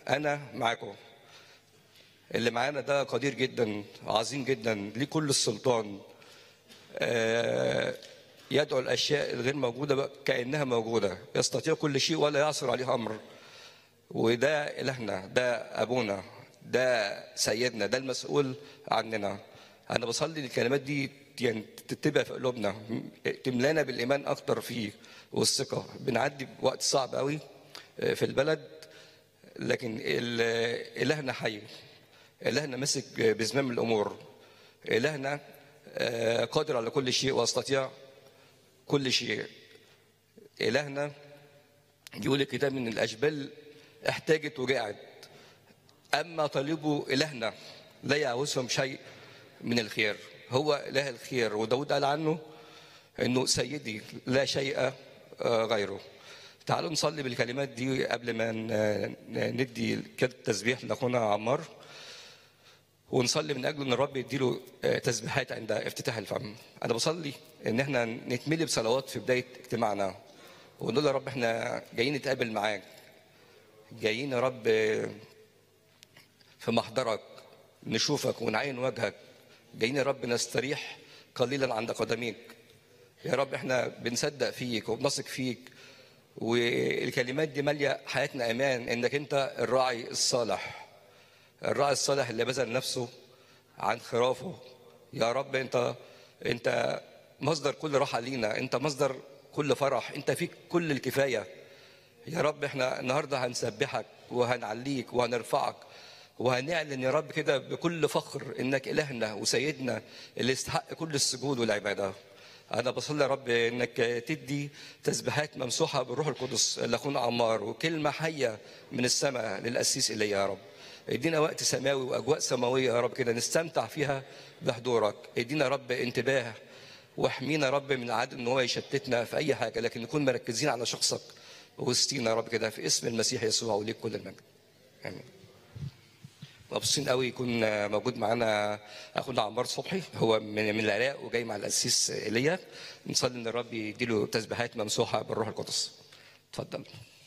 انا معاكم اللي معانا ده قدير جدا عظيم جدا ليه كل السلطان آه، يدعو الاشياء الغير موجوده كانها موجوده يستطيع كل شيء ولا يعصر عليه امر وده الهنا ده ابونا ده سيدنا ده المسؤول عننا انا بصلي الكلمات دي يعني تتبع في قلوبنا تملانا بالايمان اكتر فيه والثقه بنعدي بوقت صعب قوي في البلد لكن ال- الهنا حي الهنا مسك بزمام الامور الهنا آه، قادر على كل شيء ويستطيع كل شيء الهنا يقول الكتاب ان الاشبال احتاجت وجاعت اما طالبوا الهنا لا يعوزهم شيء من الخير هو اله الخير وداود قال عنه انه سيدي لا شيء آه، غيره تعالوا نصلي بالكلمات دي قبل ما ن- ندي كده تسبيح لاخونا عمار ونصلي من اجل ان الرب يديله آه، تسبيحات عند افتتاح الفم انا بصلي ان احنا نتملي بصلوات في بدايه اجتماعنا ونقول يا رب احنا جايين نتقابل معاك جايين يا رب آه، في محضرك نشوفك ونعين وجهك جايين يا رب نستريح قليلا عند قدميك يا رب احنا بنصدق فيك وبنثق فيك والكلمات دي ماليه حياتنا امان انك انت الراعي الصالح الراعي الصالح اللي بذل نفسه عن خرافه يا رب انت انت مصدر كل راحه لينا انت مصدر كل فرح انت فيك كل الكفايه يا رب احنا النهارده هنسبحك وهنعليك وهنرفعك وهنعلن يا رب كده بكل فخر انك الهنا وسيدنا اللي يستحق كل السجود والعباده انا بصلي يا رب انك تدي تسبيحات ممسوحه بالروح القدس لاخونا عمار وكلمه حيه من السماء للقسيس ايليا يا رب ادينا وقت سماوي واجواء سماويه يا رب كده نستمتع فيها بحضورك ادينا يا رب انتباه واحمينا يا رب من عدم ان هو يشتتنا في اي حاجه لكن نكون مركزين على شخصك وسطينا يا رب كده في اسم المسيح يسوع وليك كل المجد امين مبسوطين قوي يكون موجود معانا اخونا عمار صبحي هو من من العراق وجاي مع القسيس ايليا نصلي ان الرب يديله تسبيحات ممسوحه بالروح القدس اتفضل